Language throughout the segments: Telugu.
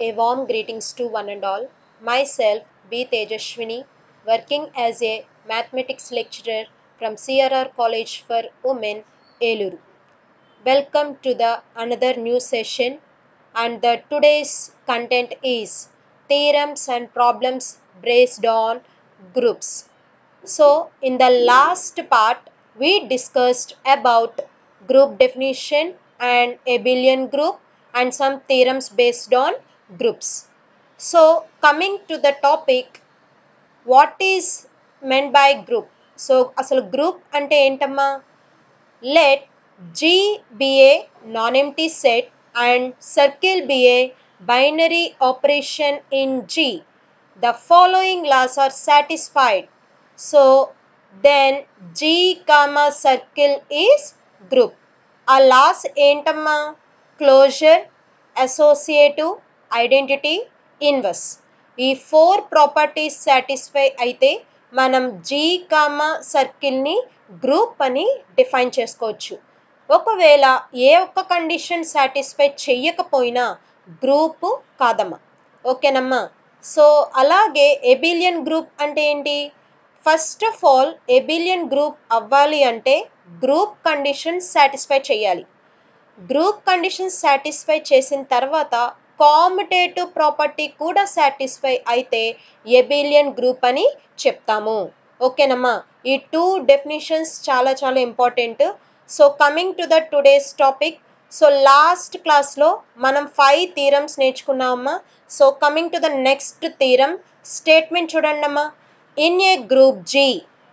A warm greetings to one and all. Myself, B. Tejashwini, working as a mathematics lecturer from CRR College for Women, Eluru. Welcome to the another new session, and the today's content is theorems and problems based on groups. So, in the last part, we discussed about group definition and abelian group and some theorems based on groups. So, coming to the topic, what is meant by group? So అసలు గ్రూప్ అంటే ఏంటమ్మా let G be a non empty set and circle be a binary operation in G the following laws are satisfied so then G comma circle is group ఆ లాస్ ఏంటమ్మా క్లోజర్ అసోసియేటివ్ ఐడెంటిటీ ఇన్వర్స్ ఈ ఫోర్ ప్రాపర్టీస్ సాటిస్ఫై అయితే మనం జీ కామా సర్కిల్ని గ్రూప్ అని డిఫైన్ చేసుకోవచ్చు ఒకవేళ ఏ ఒక్క కండిషన్ సాటిస్ఫై చెయ్యకపోయినా గ్రూపు కాదమ్మా ఓకేనమ్మా సో అలాగే ఎబిలియన్ గ్రూప్ అంటే ఏంటి first of all abelian group అవ్వాలి అంటే గ్రూప్ కండిషన్ సాటిస్ఫై చేయాలి గ్రూప్ కండిషన్ సాటిస్ఫై చేసిన తర్వాత కామిటేటివ్ ప్రాపర్టీ కూడా సాటిస్ఫై అయితే ఎబిలియన్ గ్రూప్ అని చెప్తాము ఓకేనమ్మా ఈ టూ డెఫినేషన్స్ చాలా చాలా important so coming to the today's topic so last క్లాస్లో మనం ఫైవ్ థీరమ్స్ నేర్చుకున్నామమ్మా so coming to the next theorem statement చూడండి అమ్మా in a group G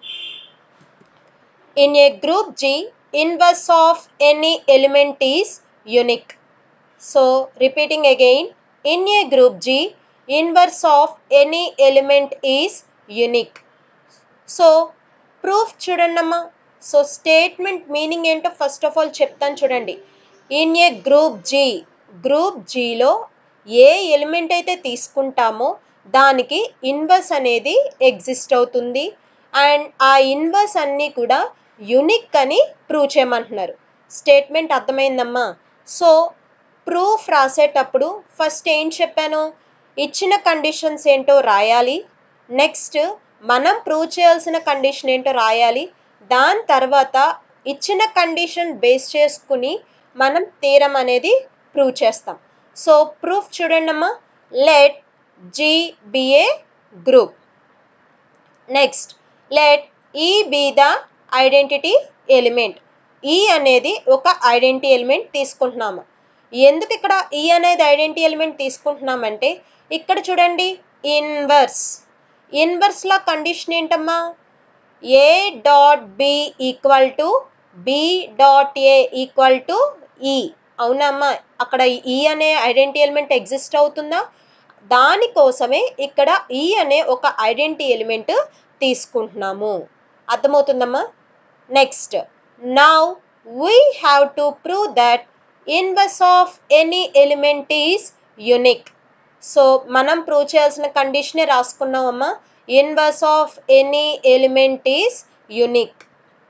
in a group G inverse of any element is unique so repeating again in a group G inverse of any element is unique so proof చూడండమ్మా సో స్టేట్మెంట్ మీనింగ్ ఏంటో ఫస్ట్ ఆఫ్ ఆల్ చెప్తాను చూడండి in a group G group జీలో ఏ ఎలిమెంట్ అయితే తీసుకుంటామో దానికి ఇన్వర్స్ అనేది ఎగ్జిస్ట్ అవుతుంది అండ్ ఆ ఇన్వర్స్ అన్నీ కూడా యునిక్ అని ప్రూవ్ చేయమంటున్నారు స్టేట్మెంట్ అర్థమైందమ్మా సో ప్రూఫ్ రాసేటప్పుడు ఫస్ట్ ఏం చెప్పాను ఇచ్చిన కండిషన్స్ ఏంటో రాయాలి నెక్స్ట్ మనం ప్రూవ్ చేయాల్సిన కండిషన్ ఏంటో రాయాలి దాని తర్వాత ఇచ్చిన కండిషన్ బేస్ చేసుకుని మనం తీరం అనేది ప్రూవ్ చేస్తాం సో ప్రూఫ్ చూడండి అమ్మా let G be a group next let e be the identity element e అనేది ఒక ఐడెంటిటీ ఎలిమెంట్ తీసుకుంటున్నాము ఎందుకు ఇక్కడ ఈ అనేది ఐడెంటిటీ ఎలిమెంట్ తీసుకుంటున్నామంటే ఇక్కడ చూడండి ఇన్వర్స్ ఇన్వర్స్లో కండిషన్ ఏంటమ్మా a dot B equal to B dot A equal to e అవునమ్మా అక్కడ ఈ అనే ఐడెంటిటీ ఎలిమెంట్ ఎగ్జిస్ట్ అవుతుందా దానికోసమే ఇక్కడ ఈ అనే ఒక ఐడెంటిటీ ఎలిమెంట్ తీసుకుంటున్నాము అర్థమవుతుందమ్మా next now we have to prove that inverse of any element is unique so మనం ప్రూవ్ చేయాల్సిన కండిషనే రాసుకున్నామమ్మా inverse of any element is unique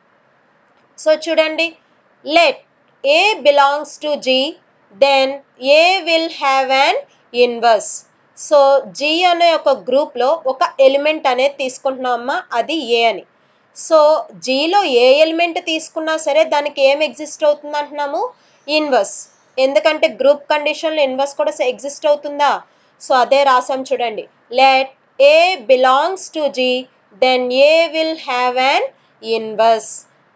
so చూడండి let A belongs to G then A will have an inverse so G అనే ఒక గ్రూప్లో ఒక ఎలిమెంట్ అనేది తీసుకుంటున్నామమ్మా అది ఏ అని సో జీలో ఏ ఎలిమెంట్ తీసుకున్నా సరే దానికి ఏం ఎగ్జిస్ట్ అవుతుంది అంటున్నాము ఇన్వర్స్ ఎందుకంటే గ్రూప్ కండిషన్లో ఇన్వర్స్ కూడా ఎగ్జిస్ట్ అవుతుందా సో అదే రాసాం చూడండి let A belongs to G then A will have an inverse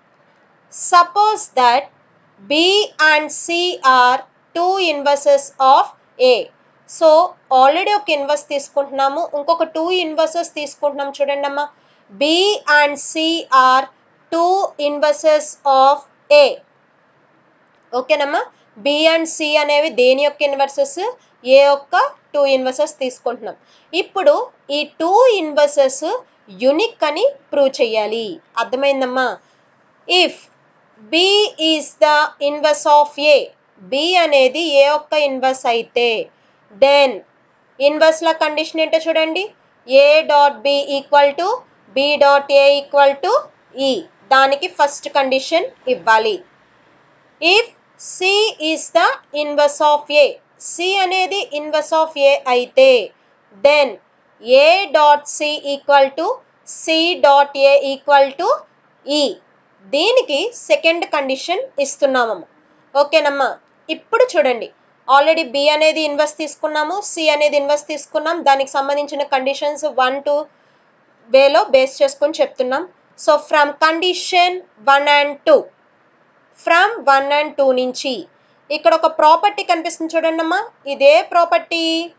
suppose that B and C are two inverses of A so already ఒక ఇన్వర్స్ తీసుకుంటున్నాము ఇంకొక టూ ఇన్వర్సెస్ తీసుకుంటున్నాం చూడండి అమ్మా B and C are two inverses of A ఓకేనమ్మా బి అండ్ సి అనేవి దేని యొక్క ఇన్వర్సెస్ ఏ యొక్క టూ ఇన్వర్సెస్ తీసుకుంటున్నాం ఇప్పుడు ఈ టూ ఇన్వర్సెస్ యునిక్ అని ప్రూవ్ చేయాలి అర్థమైందమ్మా if B is the inverse of A B అనేది ఏ ఒక్క ఇన్వర్స్ అయితే దెన్ ఇన్వర్స్ల కండిషన్ ఏంటో చూడండి A dot B equal to B dot A equal to E దానికి ఫస్ట్ కండిషన్ ఇవ్వాలి if C is the inverse of A C అనేది ఇన్వర్స్ ఆఫ్ ఏ అయితే then A dot C equal to C dot A equal to E దీనికి సెకండ్ కండిషన్ ఇస్తున్నామమ్మ ఓకేనమ్మా ఇప్పుడు చూడండి ఆల్రెడీ బి అనేది ఇన్వర్స్ తీసుకున్నాము సి అనేది ఇన్వర్స్ తీసుకున్నాం దానికి సంబంధించిన కండిషన్స్ వన్ టూ వేలో బేస్ చేసుకొని చెప్తున్నాం so from condition one and two from one and two నుంచి ఇక్కడ ఒక ప్రాపర్టీ కనిపిస్తుంది చూడండి అమ్మా ఇదే ప్రాపర్టీ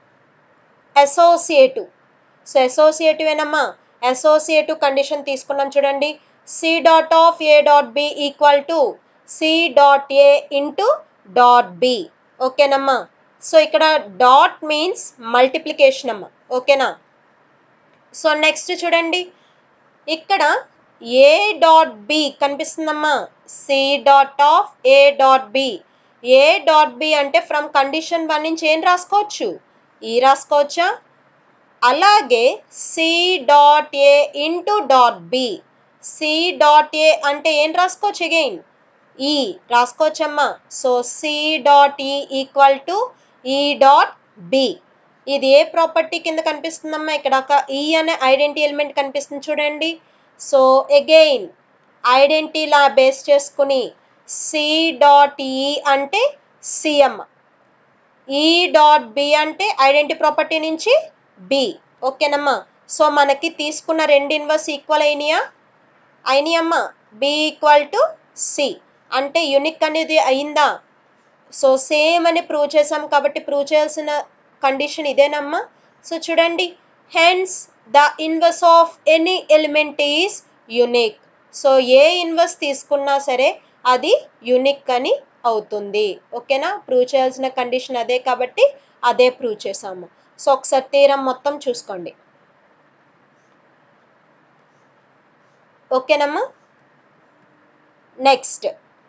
అసోసియేటివ్ సో అసోసియేటివ్ ఏనమ్మా అసోసియేటివ్ కండిషన్ తీసుకున్నాం చూడండి C dot of A dot B equal to C dot A into dot B ఓకేనమ్మా సో ఇక్కడ డాట్ మీన్స్ మల్టిప్లికేషన్ అమ్మా ఓకేనా సో నెక్స్ట్ చూడండి ఇక్కడ ఏ డాట్ బి కనిపిస్తుందమ్మా C dot of A dot B A dot B అంటే ఫ్రమ్ కండిషన్ వన్ నుంచి ఏం రాసుకోవచ్చు ఈ రాసుకోవచ్చా అలాగే C dot A into dot B C dot A అంటే ఏం రాసుకోవచ్చు అగైన్ ఈ రాసుకోవచ్చమ్మా so C dot E equal to E dot B ఇది ఏ ప్రాపర్టీ కింద కనిపిస్తుందమ్మా ఇక్కడ ఒక ఈ అనే ఐడెంటిటీ ఎలిమెంట్ కనిపిస్తుంది చూడండి సో అగైన్ ఐడెంటిటీలా బేస్ చేసుకుని సి డాట్ ఈ అంటే సి అమ్మ ఈ డాట్ బి అంటే ఐడెంటిటీ ప్రాపర్టీ నుంచి బి ఓకేనమ్మా సో మనకి తీసుకున్న రెండు ఇన్వర్స్ ఈక్వల్ అయినాయా అయినాయమ్మా బి ఈక్వల్ టు సి అంటే యునిక్ అనేది అయిందా సో సేమ్ అని ప్రూవ్ చేసాం కాబట్టి ప్రూవ్ చేయాల్సిన కండిషన్ ఇదేనమ్మా సో చూడండి hence the inverse of any element is unique so ఏ ఇన్వర్స్ తీసుకున్నా సరే అది యునిక్ అని అవుతుంది ఓకేనా ప్రూవ్ చేయాల్సిన కండిషన్ అదే కాబట్టి అదే ప్రూవ్ చేసాము సో ఒకసారి తీరం మొత్తం చూసుకోండి ఓకేనమ్మా next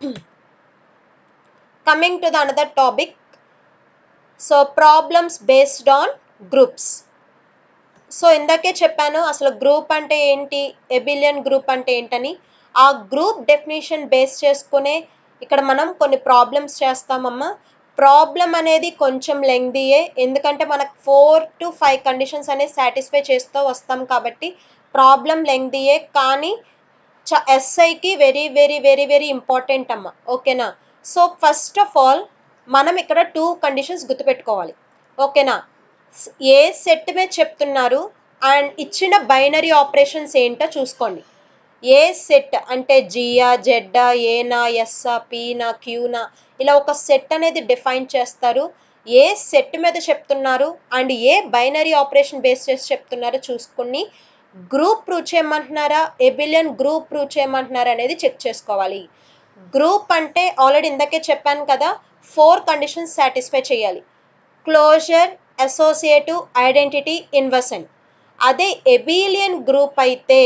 coming to the another topic so problems based on groups so ఇందాకే చెప్పాను అసలు గ్రూప్ అంటే ఏంటి ఎబిలియన్ గ్రూప్ అంటే ఏంటని ఆ గ్రూప్ డెఫినేషన్ బేస్ చేసుకునే ఇక్కడ మనం కొన్ని ప్రాబ్లమ్స్ చేస్తామమ్మా ప్రాబ్లం అనేది కొంచెం లెంగ్దీయే ఎందుకంటే మనకు ఫోర్ టు ఫైవ్ కండిషన్స్ అనేది సాటిస్ఫై చేస్తూ వస్తాం కాబట్టి ప్రాబ్లం లెంగ్దీయే కానీ చ ఎస్ఐకి very very very very important అమ్మ ఓకేనా సో ఫస్ట్ ఆఫ్ ఆల్ మనం ఇక్కడ టూ కండిషన్స్ గుర్తుపెట్టుకోవాలి ఓకేనా ఏ సెట్ మీద చెప్తున్నారు అండ్ ఇచ్చిన బైనరీ ఆపరేషన్స్ ఏంటో చూసుకోండి ఏ సెట్ అంటే జియా జెడ్డా ఏనా ఎస్సా పీనా క్యూనా ఇలా ఒక సెట్ అనేది డిఫైన్ చేస్తారు ఏ సెట్ మీద చెప్తున్నారు అండ్ ఏ బైనరీ ఆపరేషన్ బేస్ చేసి చెప్తున్నారో చూసుకుని గ్రూప్ ప్రూవ్ చేయమంటున్నారా ఎబిలియన్ గ్రూప్ ప్రూవ్ చేయమంటున్నారా అనేది చెక్ చేసుకోవాలి గ్రూప్ అంటే ఆల్రెడీ ఇందాకే చెప్పాను కదా ఫోర్ కండిషన్స్ సాటిస్ఫై చేయాలి క్లోజర్ అసోసియేటివ్ ఐడెంటిటీ ఇన్వర్సెంట్ అదే ఎబిలియన్ గ్రూప్ అయితే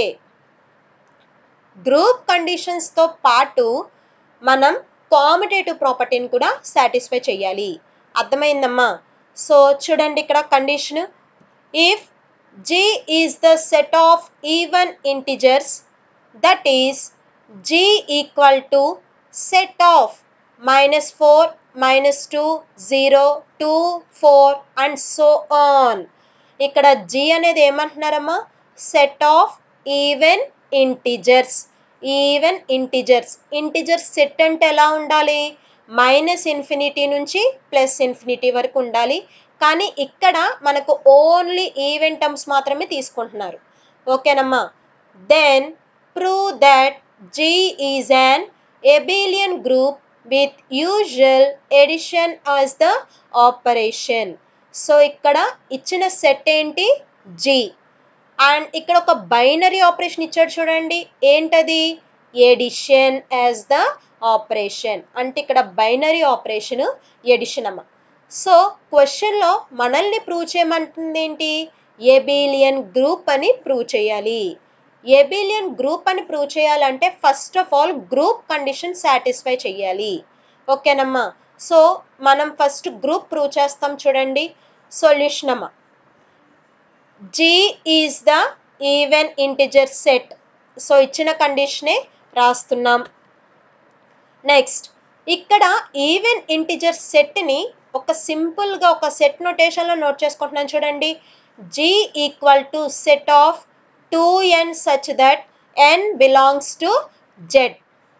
గ్రూప్ కండిషన్స్తో పాటు మనం కామిటేటివ్ ప్రాపర్టీని కూడా సాటిస్ఫై చేయాలి అర్థమైందమ్మా సో చూడండి ఇక్కడ condition if G is the set of even integers that is G equal to set of minus four minus two zero two four and so on ఇక్కడ జీ అనేది ఏమంటున్నారమ్మా set of even integers even integers integers set అంటే ఎలా ఉండాలి మైనస్ ఇన్ఫినిటీ నుంచి ప్లస్ ఇన్ఫినిటీ వరకు ఉండాలి కానీ ఇక్కడ మనకు ఓన్లీ ఈవెన్ టర్మ్స్ మాత్రమే తీసుకుంటున్నారు ఓకేనమ్మా then prove that G is an abelian group with usual addition as the operation so ఇక్కడ ఇచ్చిన సెట్ ఏంటి జీ అండ్ ఇక్కడ ఒక బైనరీ ఆపరేషన్ ఇచ్చాడు చూడండి ఏంటది ఎడిషన్ యాజ్ ద ఆపరేషన్ అంటే ఇక్కడ బైనరీ ఆపరేషన్ ఎడిషన్ అమ్మ సో క్వశ్చన్లో మనల్ని ప్రూవ్ చేయమంటుంది ఏంటి ఎబిలియన్ గ్రూప్ అని ప్రూవ్ చేయాలి ఎబిలియన్ గ్రూప్ అని ప్రూవ్ చేయాలంటే first of all group condition satisfy చేయాలి ఓకేనమ్మా సో మనం ఫస్ట్ గ్రూప్ ప్రూవ్ చేస్తాం చూడండి సొల్యూషన్ అమ్మా G is the even integer set so ఇచ్చిన కండిషనే రాస్తున్నాం నెక్స్ట్ ఇక్కడ ఈవెన్ ఇంటిజర్ సెట్ని ఒక సింపుల్గా ఒక సెట్ నొటేషన్లో నోట్ చేసుకుంటున్నాను చూడండి G equal to set of two N such that N belongs to Z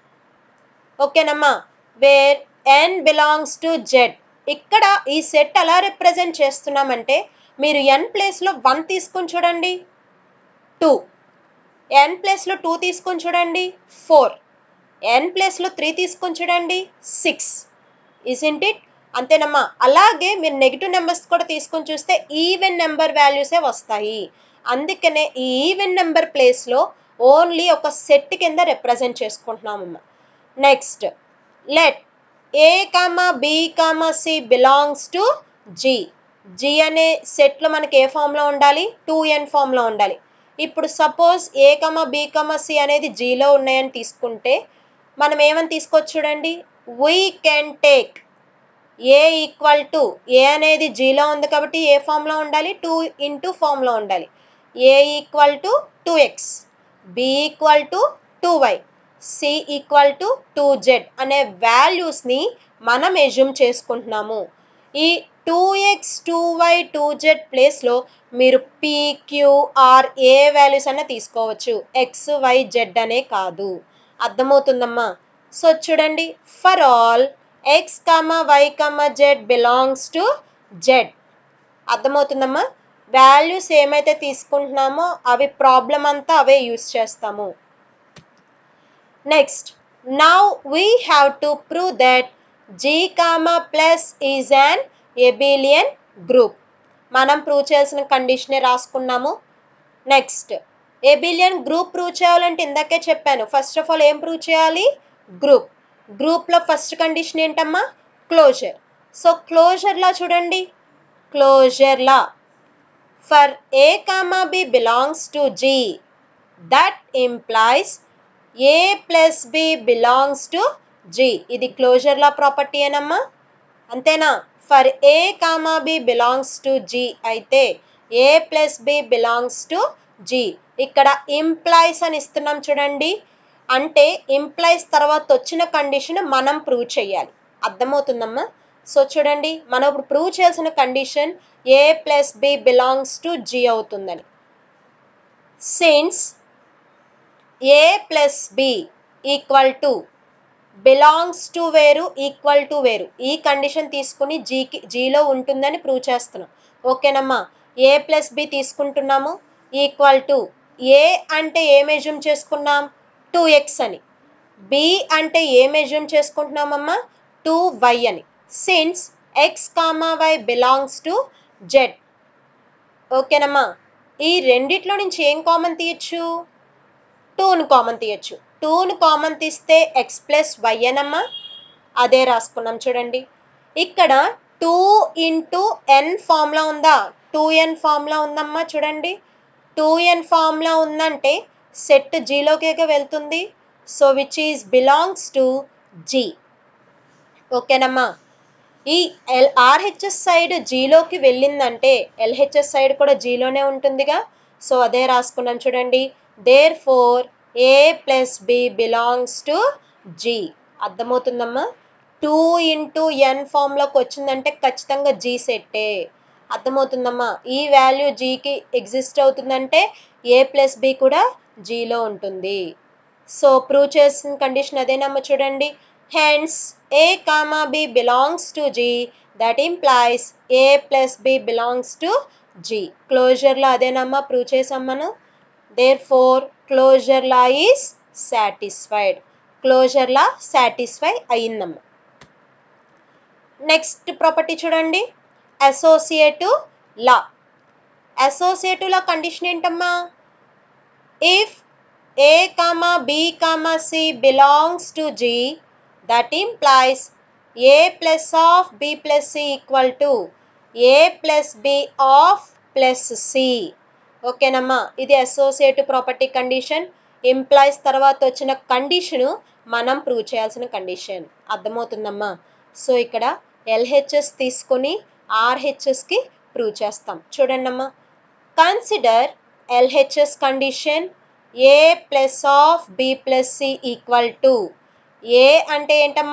ఓకేనమ్మా where N belongs to Z ఇక్కడ ఈ సెట్ ఎలా రిప్రజెంట్ చేస్తున్నామంటే మీరు ఎన్ ప్లేస్లో వన్ తీసుకొని చూడండి టూ ఎన్ ప్లేస్లో టూ తీసుకొని చూడండి ఫోర్ ఎన్ ప్లేస్లో త్రీ తీసుకొని చూడండి సిక్స్ ఇసింట్ ఇట్ అంతేనమ్మా అలాగే మీరు నెగిటివ్ నెంబర్స్ కూడా తీసుకొని చూస్తే ఈవెన్ నెంబర్ వాల్యూసే వస్తాయి అందుకనే ఈ ఈవెన్ నెంబర్ ప్లేస్లో ఓన్లీ ఒక సెట్ కింద రిప్రజెంట్ చేసుకుంటున్నామమ్మా next let A comma B comma C belongs to G G అనే సెట్లో మనకి ఏ ఫామ్లో ఉండాలి టూ ఎన్ ఫామ్లో ఉండాలి ఇప్పుడు suppose A comma B comma C అనేది జీలో ఉన్నాయని తీసుకుంటే మనం ఏమని తీసుకోవచ్చు చూడండి we can take A equal to A అనేది జీలో ఉంది కాబట్టి ఏ ఫామ్లో ఉండాలి టూ ఇంటూ ఫామ్లో ఉండాలి A equal to two X B equal to two Y C equal to two Z అనే వాల్యూస్ని మనం ఎజ్యూమ్ చేసుకుంటున్నాము ఈ two X two Y two Z ప్లేస్లో మీరు పీ క్యూఆర్ ఏ వాల్యూస్ అన్న తీసుకోవచ్చు ఎక్స్ వై జెడ్ అనే కాదు అర్థమవుతుందమ్మా సో చూడండి for all X comma Y comma Z belongs to Z అర్థమవుతుందమ్మా వాల్యూస్ ఏమైతే తీసుకుంటున్నామో అవి ప్రాబ్లం అంతా అవే యూస్ చేస్తాము next now we have to prove that G comma plus is an abelian group మనం ప్రూవ్ చేయాల్సిన కండిషనే రాసుకున్నాము నెక్స్ట్ ఎబిలియన్ గ్రూప్ ప్రూవ్ చేయాలంటే ఇందాకే చెప్పాను ఫస్ట్ ఆఫ్ ఆల్ ఏం ప్రూవ్ చేయాలి గ్రూప్ గ్రూప్లో ఫస్ట్ కండిషన్ ఏంటమ్మా క్లోజర్ సో క్లోజర్లా చూడండి closure law for A comma B belongs to G that implies A plus B belongs to G ఇది క్లోజర్లా ప్రాపర్టీ ఏనమ్మా అంతేనా for A comma B belongs to G అయితే A plus B belongs to G ఇక్కడ ఇంప్లాయిస్ అని ఇస్తున్నాం చూడండి అంటే ఇంప్లాయిస్ తర్వాత వచ్చిన కండిషన్ మనం ప్రూవ్ చేయాలి అర్థమవుతుందమ్మా సో చూడండి మనం ఇప్పుడు ప్రూవ్ చేయాల్సిన condition A plus B belongs to G అవుతుందని since A plus B equal to belongs to వేరు ఈక్వల్ టు వేరు ఈ కండిషన్ తీసుకుని జీకి జీలో ఉంటుందని ప్రూవ్ చేస్తున్నాం ఓకేనమ్మా ఏ ప్లస్ బి తీసుకుంటున్నాము ఈక్వల్ టు ఏ అంటే ఏ మెజ్యూమ్ చేసుకున్నాం టూ ఎక్స్ అని బి అంటే ఏ మెజ్యూమ్ చేసుకుంటున్నామమ్మా టూ వై అని since X comma Y belongs to Z ఓకేనమ్మా ఈ రెండిట్లో నుంచి ఏం కామన్ తీయచ్చు టూను కామన్ తీయచ్చు టూను కామన్ తీస్తే ఎక్స్ ప్లస్ వై అనమ్మా అదే రాసుకున్నాం చూడండి ఇక్కడ టూ ఇంటూ ఎన్ ఫామ్లో ఉందా టూ ఎన్ ఫామ్లో ఉందమ్మా చూడండి టూ ఎన్ ఫామ్లో ఉందంటే సెట్ జీలోకే వెళ్తుంది so which is belongs to G ఓకేనమ్మా ఈ ఎల్ ఆర్హెచ్ఎస్ సైడ్ జీలోకి వెళ్ళిందంటే ఎల్హెచ్ఎస్ సైడ్ కూడా జీలోనే ఉంటుందిగా సో అదే రాసుకున్నాం చూడండి therefore A plus B belongs to G అర్థమవుతుందమ్మా టూ ఇంటూ ఎన్ ఫామ్లోకి వచ్చిందంటే ఖచ్చితంగా జీ సెట్టే అర్థమవుతుందమ్మా ఈ వాల్యూ జీకి ఎగ్జిస్ట్ అవుతుందంటే ఏ ప్లస్ బి కూడా జీలో ఉంటుంది సో ప్రూవ్ చేసిన కండిషన్ అదేనమ్మా చూడండి hence A comma B belongs to G that implies A plus B belongs to G క్లోజర్లో అదేనమ్మా ప్రూవ్ చేసాం మనం therefore closure law is satisfied closure law satisfy అయిందమ్మా నెక్స్ట్ ప్రాపర్టీ చూడండి associative law associative law condition ఏంటమ్మా if A comma B comma C belongs to G that implies A plus of B plus C equal to A plus B of plus C ఓకేనమ్మా ఇది అసోసియేటివ్ ప్రాపర్టీ కండిషన్ ఎంప్లాయీస్ తర్వాత వచ్చిన కండిషను మనం ప్రూవ్ చేయాల్సిన కండిషన్ అర్థమవుతుందమ్మా సో ఇక్కడ ఎల్హెచ్ఎస్ తీసుకొని ఆర్హెచ్ఎస్కి ప్రూవ్ చేస్తాం చూడండి అమ్మా consider LHS condition A plus of B plus C equal to ఏ అంటే ఏంటమ్మా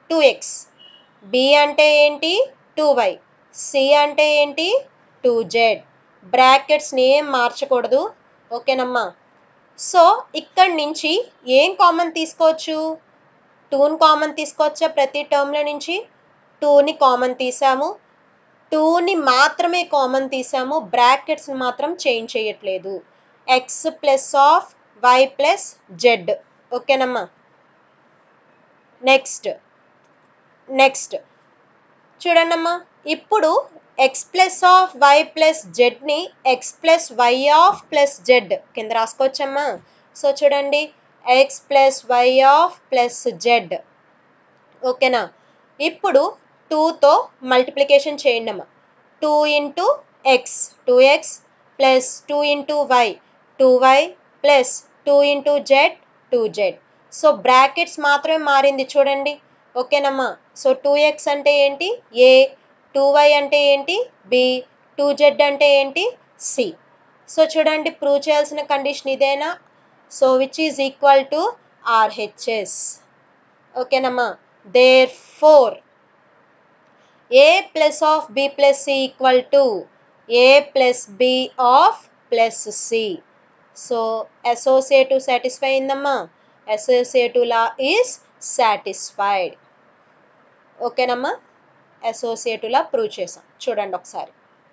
టూ ఎక్స్ బి అంటే ఏంటి టూ వై సి అంటే ఏంటి టూ జెడ్ బ్రాకెట్స్ని ఏం మార్చకూడదు ఓకేనమ్మా సో ఇక్కడి నుంచి ఏం కామన్ తీసుకోవచ్చు టూని కామన్ తీసుకోవచ్చా ప్రతి టర్మ్లో నుంచి టూని కామన్ తీసాము టూని మాత్రమే కామన్ తీసాము బ్రాకెట్స్ని మాత్రం చేంజ్ చేయట్లేదు X plus of Y plus Z ఓకేనమ్మా నెక్స్ట్ నెక్స్ట్ చూడండమ్మా ఇప్పుడు X plus of Y plus జెడ్ని X plus Y of plus Z కింద రాసుకోవచ్చమ్మా సో చూడండి X plus Y of plus Z ఓకేనా ఇప్పుడు టూతో మల్టిప్లికేషన్ చేయండి అమ్మా two into X two X plus two into Y two why plus two into Z two Z so brackets మాత్రమే మారింది చూడండి ఓకేనమ్మా సో టూ ఎక్స్ అంటే ఏంటి ఏ టూ వై అంటే ఏంటి బి టూ జెడ్ అంటే ఏంటి సి సో చూడండి ప్రూవ్ చేయాల్సిన కండిషన్ ఇదేనా so which is equal to RHS ఓకేనమ్మా therefore A plus of B plus C equal to A plus B of plus C so associative satisfy అయిందమ్మా అసోసియేటివ్ లా ఈజ్ సాటిస్ఫైడ్ ఓకేనమ్మా అసోసియేటివ్ లా ప్రూవ్ చేసాం చూడండి ఒకసారి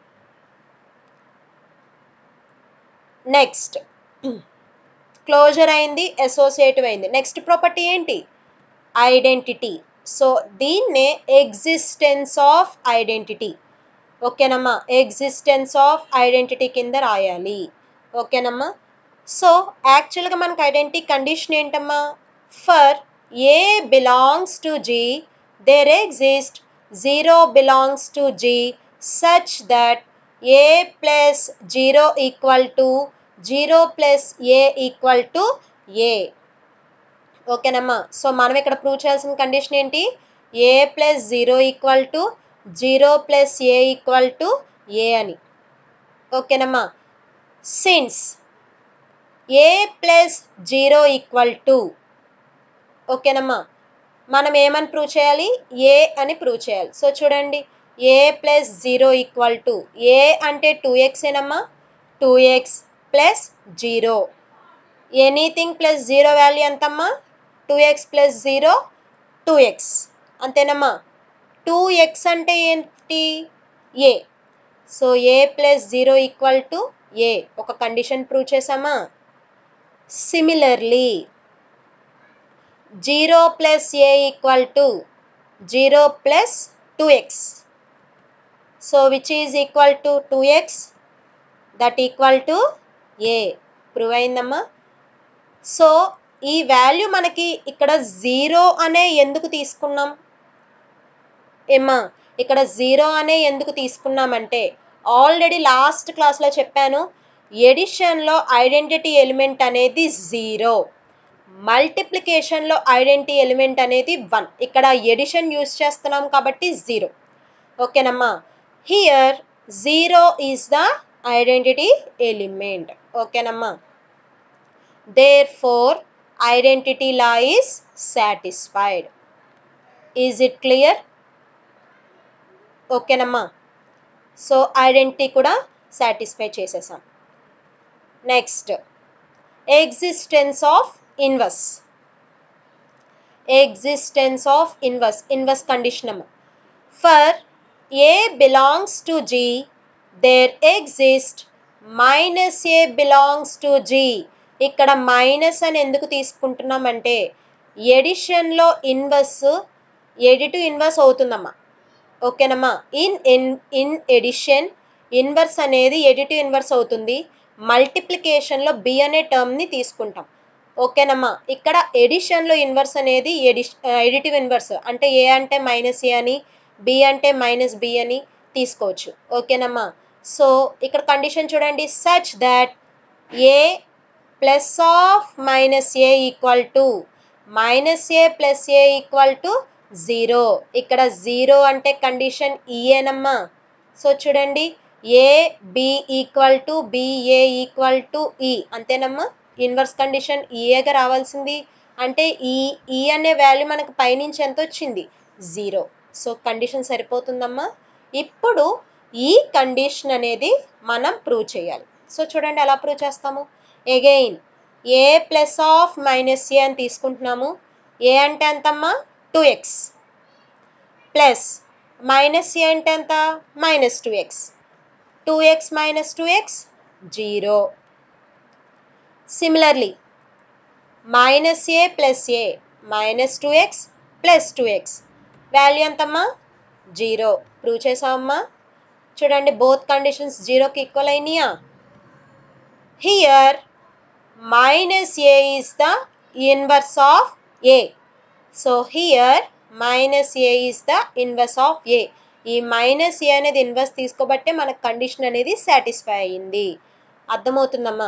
నెక్స్ట్ క్లోజర్ అయింది అసోసియేటివ్ అయింది నెక్స్ట్ ప్రాపర్టీ ఏంటి ఐడెంటిటీ సో దీన్నే ఎగ్జిస్టెన్స్ ఆఫ్ ఐడెంటిటీ ఓకేనమ్మా ఎగ్జిస్టెన్స్ ఆఫ్ ఐడెంటిటీ కింద రాయాలి ఓకేనమ్మా సో యాక్చువల్గా మనకు ఐడెంటిటీ కండిషన్ ఏంటమ్మా for A belongs to G there exist zero belongs to G such that A plus zero equal to zero plus A equal to A ఓకేనమ్మా సో మనం ఇక్కడ ప్రూవ్ చేయాల్సిన కండిషన్ ఏంటి ఏ plus zero equal to zero plus A equal to ఏ అని ఓకేనమ్మా since A plus zero equal to ఓకేనమ్మా మనం ఏమని ప్రూవ్ చేయాలి ఏ అని ప్రూవ్ చేయాలి సో చూడండి a plus zero equal to ఏ అంటే టూ ఎక్స్ ఏనమ్మా two X plus zero anything plus zero value ఎంతమ్మా two X plus zero two x అంతేనమ్మా టూ ఎక్స్ అంటే ఏంటి a so a plus zero equal to a ఒక కండిషన్ ప్రూవ్ చేసామా similarly zero plus A equal to zero plus two x so which is equal to two x that equal to a prove అయిందమ్మా సో ఈ వాల్యూ మనకి ఇక్కడ జీరో అనే ఎందుకు తీసుకున్నాం ఏమ్మా ఇక్కడ జీరో అనే ఎందుకు తీసుకున్నామంటే ఆల్రెడీ లాస్ట్ క్లాస్లో చెప్పాను ఎడిషన్లో ఐడెంటిటీ ఎలిమెంట్ అనేది జీరో మల్టిప్లికేషన్లో ఐడెంటిటీ ఎలిమెంట్ అనేది వన్ ఇక్కడ ఎడిషన్ యూస్ చేస్తున్నాం కాబట్టి జీరో ఓకేనమ్మా here zero is the identity element ఓకేనమ్మా therefore identity law is satisfied is it clear ఓకేనమ్మా సో ఐడెంటిటీ కూడా సాటిస్ఫై చేసేసాం next existence of inverse existence of inverse inverse condition అమ్మ for A belongs to G there exist minus a belongs to G ఇక్కడ మైనస్ అని ఎందుకు తీసుకుంటున్నామంటే ఎడిషన్లో ఇన్వర్స్ ఎడిటివ్ ఇన్వర్స్ అవుతుందమ్మా ఓకేనమ్మా in in in addition inverse అనేది ఎడిటివ్ ఇన్వర్స్ అవుతుంది మల్టిప్లికేషన్లో బి అనే టర్మ్ని తీసుకుంటాం ఓకేనమ్మా ఇక్కడ ఎడిషన్లో ఇన్వర్స్ అనేది ఎడి ఎడిటివ్ ఇన్వర్స్ అంటే ఏ అంటే మైనస్ ఏ అని బి అంటే మైనస్ బి అని తీసుకోవచ్చు ఓకేనమ్మా సో ఇక్కడ కండిషన్ చూడండి such that a plus of minus a equal to minus a plus A equal to zero ఇక్కడ జీరో అంటే కండిషన్ ఈఏనమ్మా సో చూడండి a b equal to b a equal to e అంతేనమ్మా ఇన్వర్స్ కండిషన్ ఈఏగా రావాల్సింది అంటే ఈ ఈ అనే వాల్యూ మనకు పైనుంచి ఎంత వచ్చింది జీరో సో కండిషన్ సరిపోతుందమ్మా ఇప్పుడు ఈ కండిషన్ అనేది మనం ప్రూవ్ చేయాలి సో చూడండి ఎలా ప్రూవ్ చేస్తాము again a plus of minus a అని తీసుకుంటున్నాము ఏ అంటే ఎంతమ్మా two X plus minus a అంటే ఎంత minus two X two x minus two x zero similarly minus a plus a minus two X plus two x value ఎంతమ్మా జీరో ప్రూవ్ చేసామమ్మా చూడండి బోత్ కండిషన్స్ జీరోకి ఈక్వల్ అయినాయా here minus a is the inverse of A so here minus a is the inverse of ఏ ఈ మైనస్ ఏ అనేది ఇన్వర్స్ తీసుకోబట్టే మనకు కండిషన్ అనేది సాటిస్ఫై అయ్యింది అర్థమవుతుందమ్మా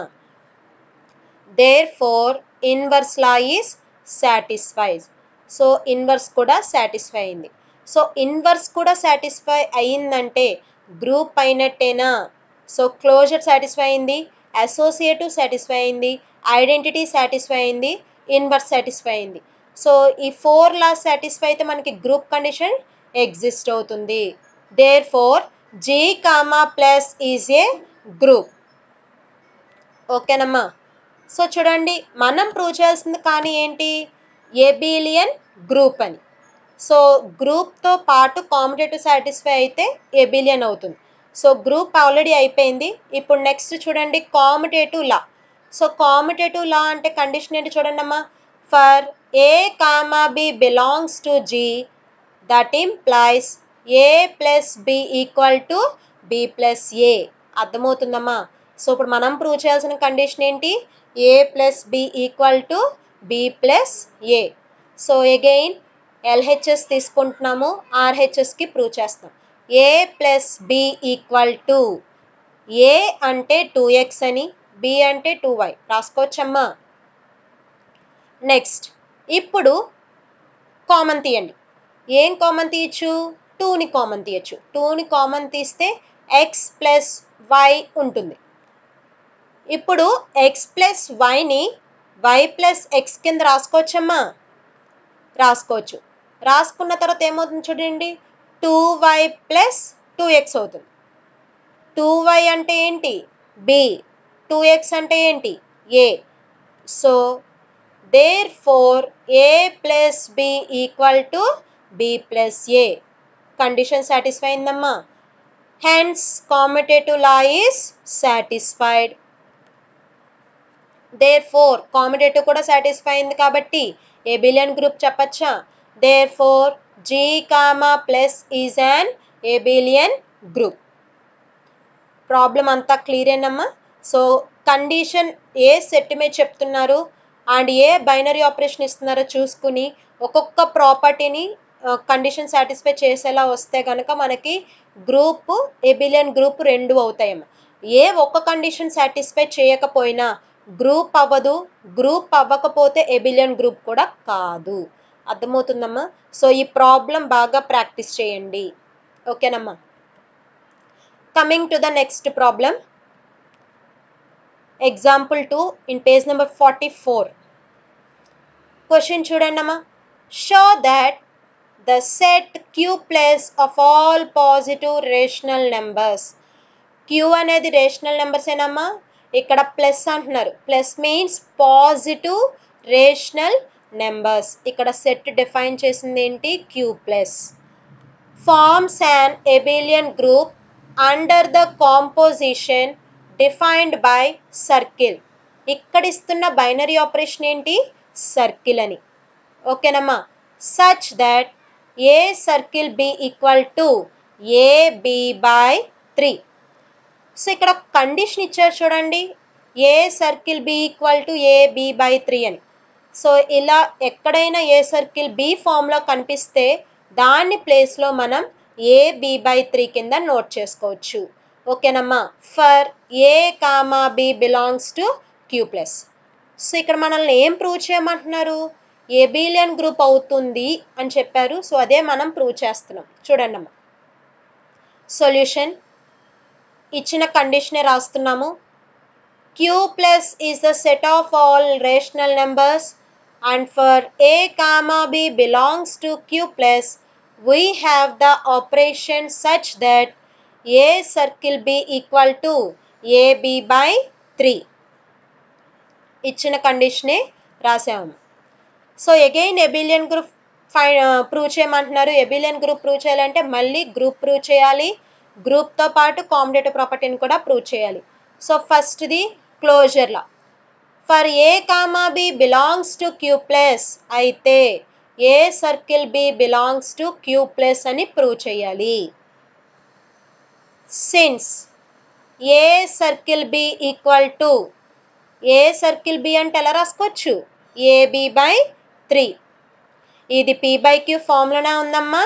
therefore inverse law is satisfies so inverse కూడా సాటిస్ఫై అయింది సో ఇన్వర్స్ కూడా సాటిస్ఫై అయ్యిందంటే గ్రూప్ అయినట్టేనా సో క్లోజర్ సాటిస్ఫై అయింది అసోసియేటివ్ సాటిస్ఫై అయింది ఐడెంటిటీ సాటిస్ఫై అయింది ఇన్వర్స్ సాటిస్ఫై అయింది సో ఈ ఫోర్ లా సాటిస్ఫై అయితే మనకి గ్రూప్ కండిషన్ ఎగ్జిస్ట్ అవుతుంది therefore G comma plus is a group ఓకేనమ్మా సో చూడండి మనం ప్రూవ్ చేయాల్సింది కానీ ఏంటి ఏబిలియన్ గ్రూప్ అని సో గ్రూప్తో పాటు కాంపిటేటివ్ సాటిస్ఫై అయితే ఏబిలియన్ అవుతుంది సో గ్రూప్ ఆల్రెడీ అయిపోయింది ఇప్పుడు నెక్స్ట్ చూడండి commutative law so commutative law అంటే కండిషన్ ఏంటి చూడండి అమ్మా for A comma B belongs to G that implies A plus B equal to b plus a అర్థమవుతుందమ్మా సో ఇప్పుడు మనం ప్రూవ్ చేయాల్సిన కండిషన్ ఏంటి ఏ plus B equal to b plus a so again LHS తీసుకుంటున్నాము ఆర్హెచ్ఎస్కి ప్రూవ్ చేస్తాం a plus B equal to ఏ అంటే టూ ఎక్స్ అని బి అంటే టూ వై రాసుకోవచ్చమ్మా నెక్స్ట్ ఇప్పుడు కామన్ తీయండి ఏం కామన్ తీయచ్చు టూని కామన్ తీయచ్చు టూని కామన్ తీస్తే ఎక్స్ ప్లస్ వై ఉంటుంది ఇప్పుడు ఎక్స్ ప్లస్ వైని వై ప్లస్ ఎక్స్ కింద రాసుకోవచ్చమ్మా రాసుకోవచ్చు రాసుకున్న తర్వాత ఏమవుతుంది చూడండి two why plus two x అవుతుంది టూ వై అంటే ఏంటి బి టూ ఎక్స్ అంటే ఏంటి a so therefore A plus B equal to b plus a condition satisfy అయిందమ్మా hence commutative law is satisfied therefore commutative కూడా సాటిస్ఫై అయింది కాబట్టి ఏ బిలియన్ గ్రూప్ చెప్పచ్చా therefore G comma plus is an A abelian group problem అంతా క్లియర్ ఏనమ్మా సో కండిషన్ ఏ సెట్ మీద చెప్తున్నారు అండ్ ఏ బైనరీ ఆపరేషన్ ఇస్తున్నారో చూసుకుని ఒక్కొక్క ప్రాపర్టీని కండిషన్ సాటిస్ఫై చేసేలా వస్తే కనుక మనకి గ్రూప్ ఎబిలియన్ గ్రూప్ రెండు అవుతాయమ్మా ఏ ఒక్క కండిషన్ సాటిస్ఫై చేయకపోయినా గ్రూప్ అవ్వదు గ్రూప్ అవ్వకపోతే ఎబిలియన్ గ్రూప్ కూడా కాదు అర్థమవుతుందమ్మా సో ఈ ప్రాబ్లం బాగా ప్రాక్టీస్ చేయండి ఓకేనమ్మా coming to the next problem example two in page number forty four question చూడండి అమ్మా show that the set Q plus of all positive rational numbers Q అనేది రేషనల్ నెంబర్స్ ఏనమ్మా ఇక్కడ ప్లస్ అంటున్నారు plus means positive rational numbers ఇక్కడ సెట్ డిఫైన్ చేసింది ఏంటి Q plus forms and abelian group under the composition defined by circle ఇక్కడ ఇస్తున్న బైనరీ ఆపరేషన్ ఏంటి సర్కిల్ అని ఓకేనమ్మా such that a circle b equal to a b by three so ఇక్కడ కండిషన్ ఇచ్చారు చూడండి a circle b equal to a b by three అని సో ఇలా ఎక్కడైనా ఏ సర్కిల్ బి ఫామ్లో కనిపిస్తే దాని ప్లేస్లో మనం ఏ బి బై త్రీ కింద నోట్ చేసుకోవచ్చు ఓకేనమ్మా for A comma B belongs to Q plus so ఇక్కడ మనల్ని ఏం ప్రూవ్ చేయమంటున్నారు ఏబిలియన్ గ్రూప్ అవుతుంది అని చెప్పారు సో అదే మనం ప్రూవ్ చేస్తున్నాం చూడండి అమ్మా సొల్యూషన్ ఇచ్చిన కండిషనే రాస్తున్నాము Q plus is the set of all rational numbers and for A comma B belongs to Q plus we have the operation such that a circle b equal to ab by 3 ఇచ్చిన కండిషనే రాసాము సో అగైన్ ఎబిలియన్ గ్రూప్ ఫై ప్రూవ్ చేయమంటున్నారు ఎబిలియన్ గ్రూప్ ప్రూవ్ చేయాలంటే మళ్ళీ గ్రూప్ ప్రూవ్ చేయాలి గ్రూప్తో పాటు కాంపిటేటివ్ ప్రాపర్టీని కూడా ప్రూవ్ చేయాలి సో ఫస్ట్ది క్లోజర్లా for A comma B belongs to Q plus అయితే a circle b belongs to Q plus అని ప్రూవ్ చేయాలి since a circle b equal to a circle b అంటే ఎలా రాసుకోవచ్చు ఏబి బై త్రీ ఇది పీ బై క్యూ ఫామ్లోనే ఉందమ్మా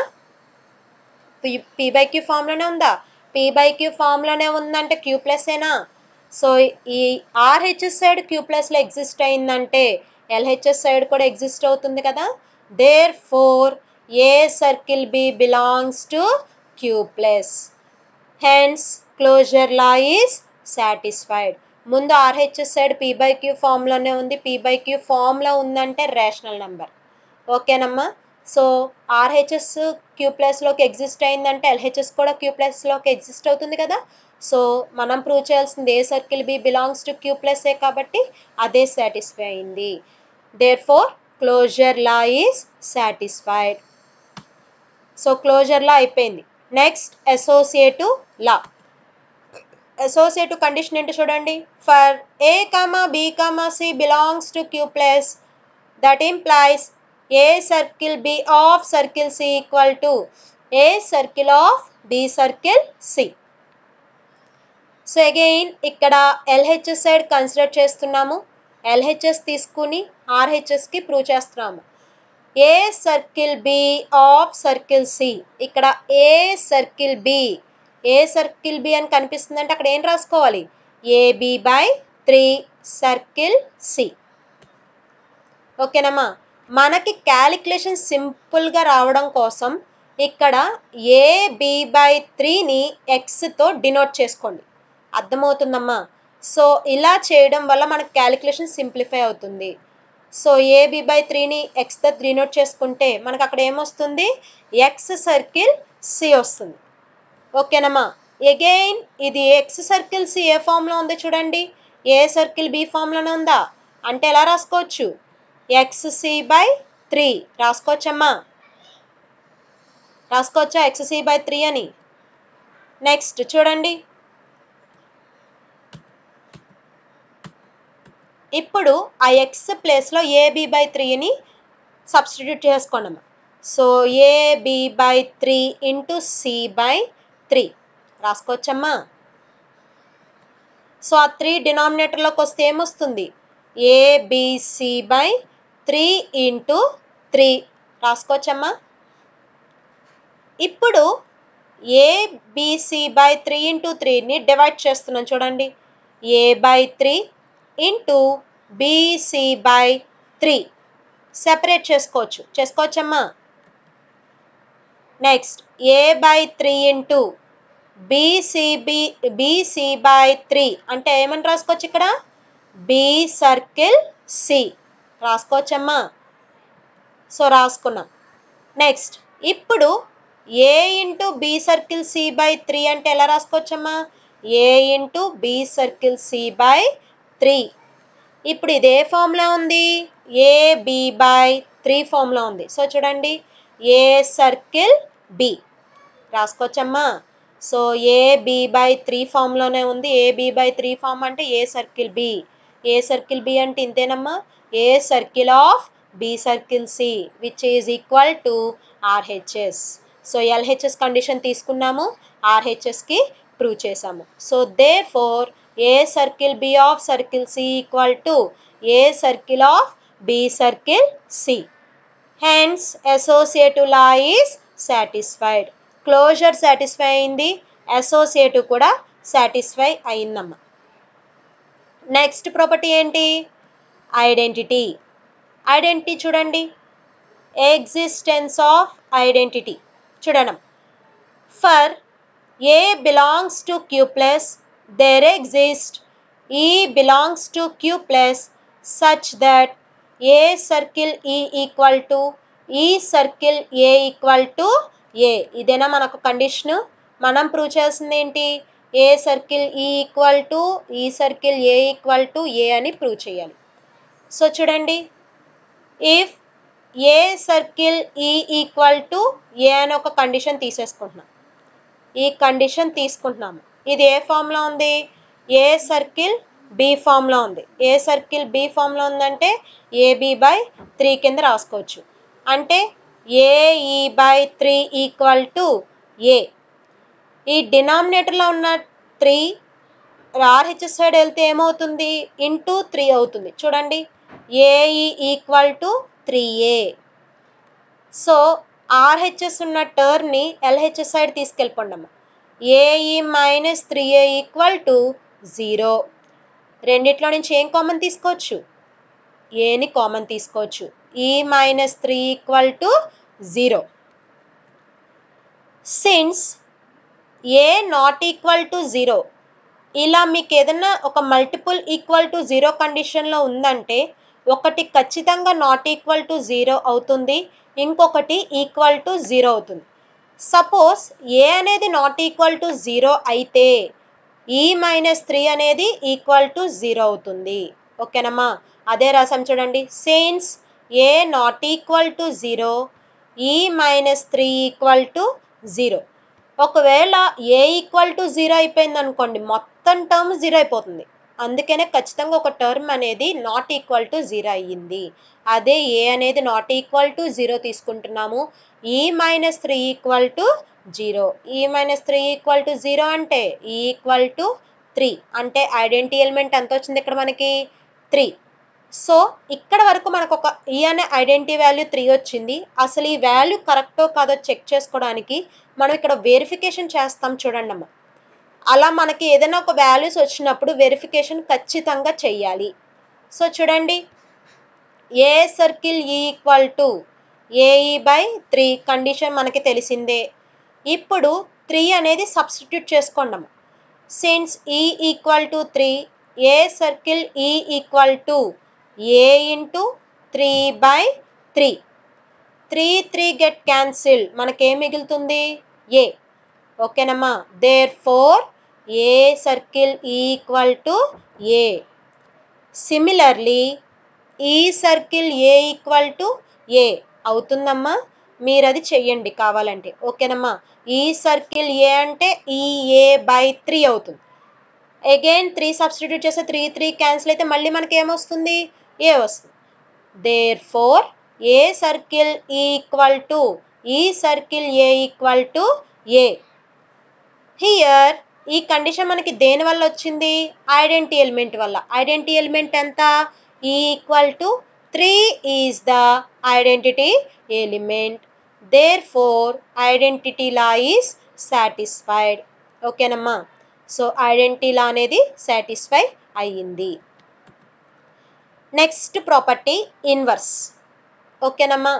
పీ బై క్యూ ఫామ్లోనే ఉందా పీ బై క్యూ ఫామ్లోనే ఉందంటే క్యూ ప్లస్ఏనా సో ఈ ఆర్హెచ్ఎస్ సైడ్ క్యూ ప్లస్లో ఎగ్జిస్ట్ అయిందంటే ఎల్హెచ్ఎస్ సైడ్ కూడా ఎగ్జిస్ట్ అవుతుంది కదా therefore a circle b belongs to Q plus hence closure law is satisfied ముందు RHS side p by q ఫామ్లోనే ఉంది పీ బై క్యూ ఫామ్లో ఉందంటే రేషనల్ నెంబర్ ఓకేనమ్మా సో ఆర్హెచ్ఎస్ క్యూ ప్లస్లోకి ఎగ్జిస్ట్ అయిందంటే ఎల్హెచ్ఎస్ కూడా క్యూ ప్లస్లోకి ఎగ్జిస్ట్ అవుతుంది కదా సో మనం ప్రూవ్ చేయాల్సింది a circle b belongs to Q ప్లస్ఏ కాబట్టి అదే సాటిస్ఫై అయింది therefore closure law is satisfied so closure law అయిపోయింది next associative law associative condition ఏంటో చూడండి for A comma B comma C belongs to Q plus that implies a circle b of circle c equal to a circle of b circle c so again ఇక్కడ ఎల్హెచ్ఎస్ సైడ్ కన్సిడర్ చేస్తున్నాము ఎల్హెచ్ఎస్ తీసుకుని ఆర్హెచ్ఎస్కి ప్రూవ్ చేస్తున్నాము a circle b of circle c ఇక్కడ ఏ circle b a circle b అని కనిపిస్తుందంటే అక్కడ ఏం రాసుకోవాలి a b by three circle c ఓకేనమ్మా మనకి క్యాలిక్యులేషన్ సింపుల్గా రావడం కోసం ఇక్కడ ఏ బి బై త్రీని ఎక్స్తో డినోట్ చేసుకోండి అర్థమవుతుందమ్మా సో ఇలా చేయడం వల్ల మనకి క్యాలిక్యులేషన్ సింప్లిఫై అవుతుంది సో ఏబి బై త్రీని ఎక్స్తో డినోట్ చేసుకుంటే మనకు అక్కడ ఏమొస్తుంది ఎక్స్ సర్కిల్ సి వస్తుంది ఓకేనమ్మా ఎగైన్ ఇది ఎక్స్ సర్కిల్ సి ఏ ఫామ్లో ఉంది చూడండి ఏ సర్కిల్ బి ఫామ్లోనే ఉందా అంటే ఎలా రాసుకోవచ్చు ఎక్స్ సి బై త్రీ రాసుకోవచ్చమ్మా రాసుకోవచ్చా ఎక్స్ సి బై త్రీ అని నెక్స్ట్ చూడండి ఇప్పుడు ఆ ఎక్స్ ప్లేస్లో ఏబి బై త్రీని సబ్స్టిట్యూట్ చేసుకోండి so a b by three into c by three రాసుకోవచ్చమ్మా సో ఆ త్రీ డినామినేటర్లోకి వస్తే ఏమొస్తుంది a b c by three into three రాసుకోవచ్చమ్మా ఇప్పుడు ఏబిసి బై త్రీ ఇంటూ త్రీని డివైడ్ చేస్తున్నాం చూడండి a by three into b c by three separate చేసుకోవచ్చు చేసుకోవచ్చమ్మా next a by three into b c b b c by three అంటే ఏమని రాసుకోవచ్చు ఇక్కడ బి సర్కిల్ సి రాసుకోవచ్చమ్మా సో రాసుకున్నాం నెక్స్ట్ ఇప్పుడు a into b circle c by three అంటే ఎలా రాసుకోవచ్చమ్మా a into b circle c by three ఇప్పుడు ఇదే ఫామ్లో ఉంది ఏ బి బై త్రీ ఫామ్లో ఉంది సో చూడండి ఏ సర్కిల్ బి రాసుకోవచ్చమ్మా so a b by three ఫామ్లోనే ఉంది a b by three form అంటే a circle b a circle b అంటే ఇంతేనమ్మా a circle of b circle c which is equal to RHS so LHS condition తీసుకున్నాము ఆర్హెచ్ఎస్కి ప్రూవ్ చేసాము so therefore a circle b of circle c equal to a circle of b circle c hence associative law is satisfied closure satisfy అయింది అసోసియేటివ్ కూడా సాటిస్ఫై అయిందమ్మా నెక్స్ట్ ప్రాపర్టీ ఏంటి ఐడెంటిటీ ఐడెంటిటీ చూడండి ఎగ్జిస్టెన్స్ ఆఫ్ ఐడెంటిటీ చూడడం for A belongs to Q plus there exist e belongs to Q plus such that a circle e equal to e circle a equal to a ఇదేనా మనకు కండిషను మనం ప్రూవ్ చేయాల్సింది ఏంటి a circle e equal to e circle a equal to ఏ అని ప్రూవ్ చేయాలి సో చూడండి if a circle e equal to ఏ అని ఒక కండిషన్ తీసేసుకుంటున్నాం ఈ కండిషన్ తీసుకుంటున్నాము ఇది ఏ ఫామ్లో ఉంది ఏ సర్కిల్ బి ఫామ్లో ఉంది ఏ సర్కిల్ బి ఫామ్లో ఉందంటే ఏబి బై త్రీ కింద రాసుకోవచ్చు అంటే a e by three equal to a ఈ డినామినేటర్లో ఉన్న త్రీ ఆర్హెచ్ఎస్ సైడ్ వెళ్తే ఏమవుతుంది ఇంటూ త్రీ అవుతుంది చూడండి a e equal to three a so RHS ఉన్న టర్న్ని ఎల్హెచ్ఎస్ సైడ్ తీసుకెళ్ళిపోండి అమ్మ a e minus three a equal to zero రెండిట్లో నుంచి ఏం కామన్ తీసుకోవచ్చు ఏని కామన్ తీసుకోవచ్చు e minus three equal to zero since a not equal to zero ఇలా మీకు ఏదైనా ఒక మల్టిపుల్ ఈక్వల్ టు జీరో కండిషన్లో ఉందంటే ఒకటి ఖచ్చితంగా నాట్ ఈక్వల్ టు జీరో అవుతుంది ఇంకొకటి ఈక్వల్ టు జీరో అవుతుంది సపోజ్ ఏ అనేది నాట్ ఈక్వల్ టు జీరో అయితే ఈ మైనస్ త్రీ అనేది ఈక్వల్ టు జీరో అవుతుంది ఓకేనమ్మా అదే రాసాం చూడండి since a not equal to zero e minus three equal to zero ఒకవేళ ఏ ఈక్వల్ టు జీరో అయిపోయింది అనుకోండి మొత్తం టర్మ్ జీరో అయిపోతుంది అందుకనే ఖచ్చితంగా ఒక టర్మ్ అనేది నాట్ ఈక్వల్ టు జీరో అయ్యింది అదే ఏ అనేది నాట్ ఈక్వల్ టు జీరో తీసుకుంటున్నాము e minus three equal to zero e minus three equal to zero అంటే ఈక్వల్ టు త్రీ అంటే ఐడెంటి ఎలిమెంట్ ఎంత వచ్చింది ఇక్కడ మనకి త్రీ సో ఇక్కడ వరకు మనకు ఒక ఈ అనే ఐడెంటిటీ వాల్యూ త్రీ వచ్చింది అసలు ఈ వాల్యూ కరెక్టో కాదో చెక్ చేసుకోవడానికి మనం ఇక్కడ వెరిఫికేషన్ చేస్తాం చూడండి అమ్మ అలా మనకి ఏదైనా ఒక వాల్యూస్ వచ్చినప్పుడు వెరిఫికేషన్ ఖచ్చితంగా చెయ్యాలి సో చూడండి a circle equal to a e by three condition మనకి తెలిసిందే ఇప్పుడు త్రీ అనేది సబ్స్టిట్యూట్ చేసుకోండి అమ్మ since e equal to three a circle e equal to a into three by three three three get cancel మనకేం మిగులుతుంది ఏ ఓకేనమ్మా therefore a circle equal to a similarly e circle a equal to a అవుతుందమ్మా మీరు అది చెయ్యండి కావాలంటే ఓకేనమ్మా ఈ సర్కిల్ ఏ అంటే ఈ ఏ బై త్రీ అవుతుంది అగైన్ త్రీ సబ్స్టిట్యూట్ చేస్తే త్రీ త్రీ క్యాన్సిల్ అయితే మళ్ళీ మనకి ఏమొస్తుంది ఏ వస్తుంది therefore a circle equal to e circle a equal to a here e condition మనకి దేని వల్ల వచ్చింది ఐడెంటి ఎలిమెంట్ వల్ల ఐడెంటి ఎలిమెంట్ ఎంత equal to three is the identity element therefore identity law is satisfied ఓకేనమ్మా సో ఐడెంటిటీ లా అనేది సాటిస్ఫై అయ్యింది నెక్స్ట్ ప్రాపర్టీ ఇన్వర్స్ ఓకేనమ్మా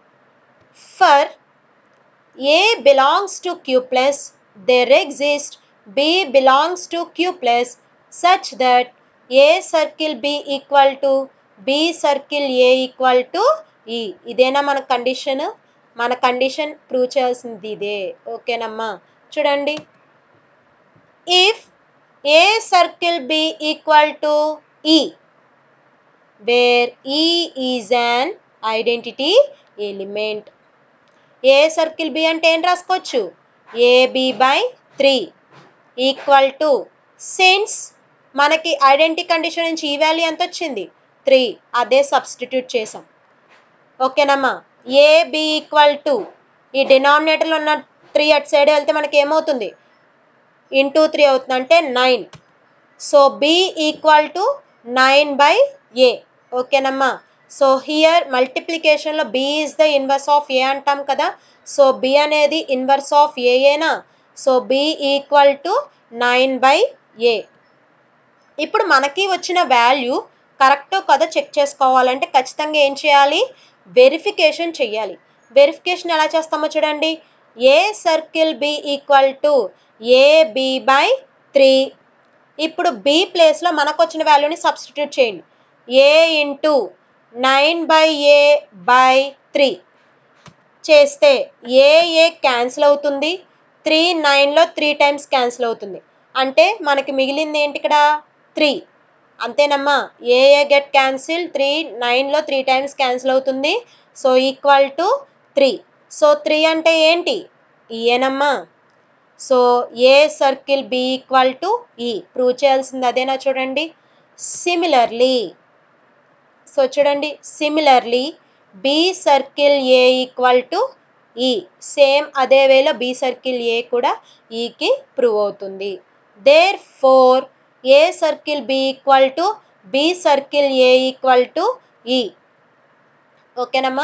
for A belongs to Q plus there exists B belongs to Q plus such that A circle B equal to B circle A equal to E ఇదేనా మన కండిషన్ మన కండిషన్ ప్రూవ్ చేయాల్సింది ఇదే ఓకేనమ్మా చూడండి if a circle b equal to e where e is an identity element a circle b అంటే ఏం రాసుకోవచ్చు a b by three equal to since మనకి ఐడెంటి కండిషన్ నుంచి ఈ వాల్యూ ఎంత వచ్చింది త్రీ అదే సబ్స్టిట్యూట్ చేసాం ఓకేనమ్మా ఏబి ఈక్వల్ టు ఈ డినామినేటర్లో ఉన్న త్రీ అటు సైడ్ వెళ్తే మనకి ఏమవుతుంది ఇంటూ త్రీ అవుతుంది అంటే nine so b equal to nine by a ఓకేనమ్మా సో హియర్ మల్టిప్లికేషన్లో b is the inverse of a అంటాం కదా సో బి అనేది ఇన్వర్స్ ఆఫ్ ఏయేనా so b equal to nine by a ఇప్పుడు మనకి వచ్చిన వాల్యూ కరెక్టో కదా చెక్ చేసుకోవాలంటే ఖచ్చితంగా ఏం చేయాలి వెరిఫికేషన్ చేయాలి వెరిఫికేషన్ ఎలా చేస్తామో చూడండి a circle b equal to a b by three ఇప్పుడు బి ప్లేస్లో మనకు వచ్చిన వాల్యూని సబ్స్టిట్యూట్ చేయండి a into nine by a by three చేస్తే ఏ ఏ క్యాన్సిల్ అవుతుంది త్రీ నైన్లో త్రీ టైమ్స్ క్యాన్సిల్ అవుతుంది అంటే మనకి మిగిలింది ఏంటి ఇక్కడ త్రీ అంతేనమ్మా a a get cancel three నైన్లో త్రీ టైమ్స్ క్యాన్సిల్ అవుతుంది so equal to three so three అంటే ఏంటి ఈయేనమ్మా so a circle b equal to e prove చేయాల్సింది అదేనా చూడండి సిమిలర్లీ సో చూడండి similarly b circle a equal to e same అదే వేలో బి సర్కిల్ ఏ కూడా ఈకి ప్రూవ్ అవుతుంది therefore a circle b equal to b circle a equal to e ఓకేనమ్మా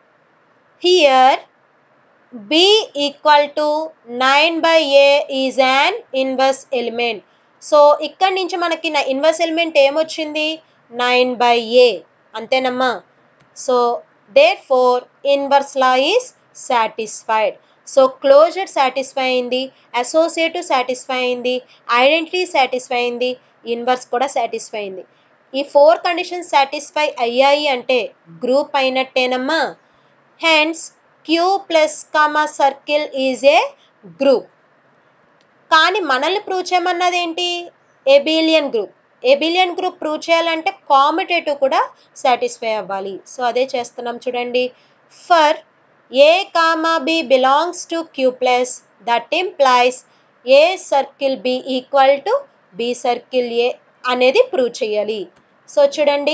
here b equal to nine by a is an inverse element so ఇక్కడి నుంచి మనకి ఇన్వర్స్ ఎలిమెంట్ ఏమొచ్చింది నైన్ బై ఏ అంతేనమ్మా so therefore inverse law is satisfied so closure satisfy అయింది అసోసియేటివ్ సాటిస్ఫై అయింది ఐడెంటిటీ సాటిస్ఫై అయింది ఇన్వర్స్ కూడా సాటిస్ఫై అయింది ఈ ఫోర్ కండిషన్స్ సాటిస్ఫై అయ్యాయి అంటే గ్రూప్ అయినట్టేనమ్మా hence Q plus comma circle is a group కానీ మనల్ని ప్రూవ్ చేయమన్నది ఏంటి abelian group abelian group prove చేయాలంటే కామిటేటివ్ కూడా సాటిస్ఫై అవ్వాలి సో అదే చేస్తున్నాం చూడండి for A comma B belongs to Q plus that implies a circle b equal to b circle a అనేది ప్రూవ్ చేయాలి సో చూడండి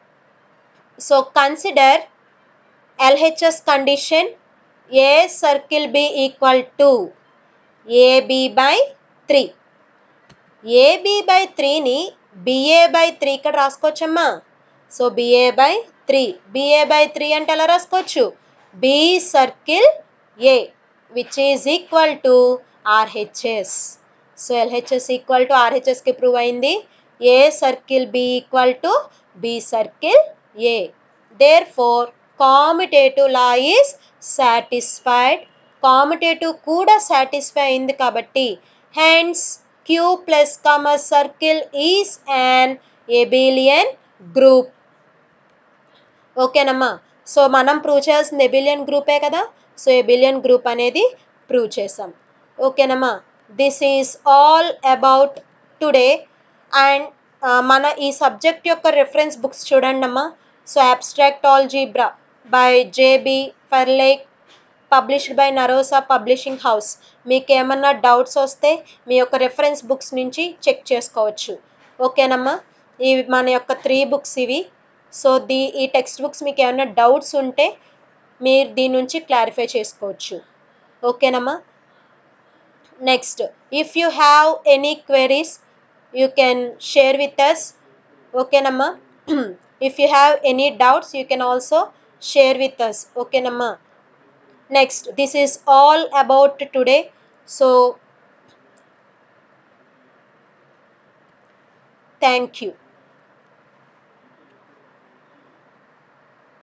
so consider LHS condition a circle b equal to a b by three a b by త్రీని బిఏ బై త్రీ ఇక్కడ రాసుకోవచ్చమ్మా so b a by three b a by three అంటే ఎలా రాసుకోవచ్చు b circle a which is equal to RHS so LHS equal to ఆర్హెచ్ఎస్కి ప్రూవ్ అయింది a circle b equal to b circle a therefore commutative law is satisfied commutative కూడా సాటిస్ఫై అయింది కాబట్టి hence Q plus comma circle is an abelian group ఓకేనమ్మా సో మనం ప్రూవ్ చేయాల్సింది ఎబిలియన్ గ్రూపే కదా సో ఎబిలియన్ గ్రూప్ అనేది ప్రూవ్ చేసాం ఓకేనమ్మా this is all about today and మన ఈ సబ్జెక్ట్ యొక్క రెఫరెన్స్ బుక్స్ చూడండి అమ్మా so abstract algebra by J B Fraleigh published by Narosa publishing house మీకు ఏమన్నా డౌట్స్ వస్తే మీ యొక్క రెఫరెన్స్ బుక్స్ నుంచి చెక్ చేసుకోవచ్చు ఓకేనమ్మా ఇవి మన యొక్క త్రీ బుక్స్ ఇవి సో దీ ఈ టెక్స్ట్ బుక్స్ మీకు ఏమైనా డౌట్స్ ఉంటే మీరు దీని నుంచి క్లారిఫై చేసుకోవచ్చు ఓకేనమ్మా next if you have any queries you can share with us ఓకేనమ్మా if you have any doubts you can also share with us ఓకేనమ్మా next this is all about today so thank you